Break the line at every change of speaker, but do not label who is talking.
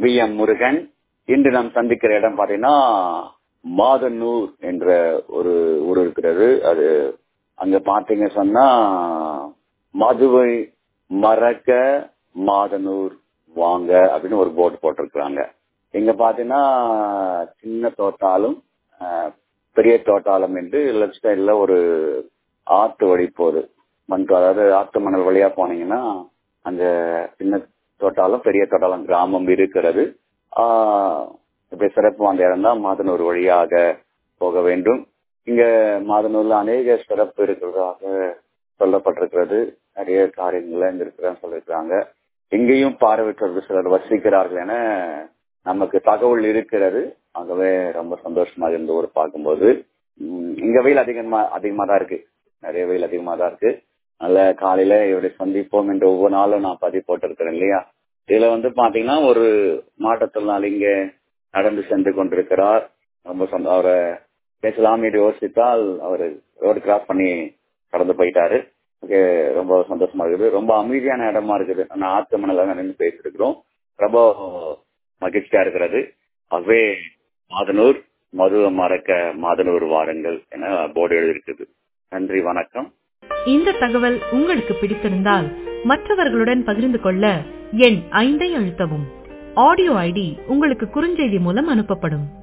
V M Murugan இன்று நாம் சந்திக்கிற இடம் பாத்தீங்கன்னா மாதனூர் என்ற ஒரு ஊர் இருக்கிறது அது அங்க பாத்தீங்க சொன்னா மதுவை மறக்க மாதனூர் வாங்க அப்படின்னு ஒரு போர்டு போட்டிருக்கிறாங்க இங்க பாத்தீங்கன்னா சின்ன தோட்டாலும் அஹ், பெரிய தோட்டாலும் என்று லெஃப்ட் சைட்ல ஒரு ஆத்து வழி போகுது மண் தோ- அதாவது ஆத்து மணல் வழியா போனீங்கன்னா அங்க சின்ன தோட்டாலும் பெரிய தோட்டாலும் கிராமம் இருக்கிறது ஆஹ் இப்படி சிறப்பு அந்த இடம் தான் மாதனூர் வழியாக போக வேண்டும் இங்க மாதனூர்ல அநேக சிறப்பு இருக்கிறதாக சொல்லப்பட்டிருக்கிறது நிறைய காரியங்கள்ல இங்க இருக்கிறான்னு சொல்லியிருக்காங்க இங்கேயும் பார்வையற்றவர்கள் சிலர் வசிக்கிறார்கள் என நமக்கு தகவல் இருக்கிறது ஆகவே ரொம்ப சந்தோஷமா இருந்த ஊர் பார்க்கும்போது உம், இங்க வெயில் அதிகமா அதிகமா தான் இருக்கு நிறைய வெயில் அதிகமா தான் இருக்கு நல்ல காலையில இவரை சந்திப்போம் என்று ஒவ்வொரு நாளும் நான் பதிவு போட்டிருக்கிறேன் இல்லையா இதுல வந்து பாத்தீங்கன்னா ஒரு மாற்றத்தினால இங்க நடந்து சென்று கொண்டிருக்கிறார் ரொம்ப சந்தோ- அவரை பேசலாம் என்று யோசித்தால் அவர் ரோடு கிராஸ் பண்ணி கடந்து போயிட்டாரு ஓகே ரொம்ப சந்தோஷமா இருக்குது ரொம்ப அமைதியான இடமா இருக்குது நான் ஆத்து மணல நின்று பேசிட்டு இருக்கிறோம் ரொம்ப மகிழ்ச்சியா இருக்கிறது ஆகவே மாதனூர் மதுவை மறக்க மாதனூர் வாருங்கள் என போர்டு எழுதியிருக்குது நன்றி வணக்கம்
இந்த தகவல் உங்களுக்கு பிடித்திருந்தால் மற்றவர்களுடன் பகிர்ந்து கொள்ள எண் ஐந்தை அழுத்தவும் ஆடியோ ஐடி உங்களுக்கு குறுஞ்செய்தி மூலம் அனுப்பப்படும்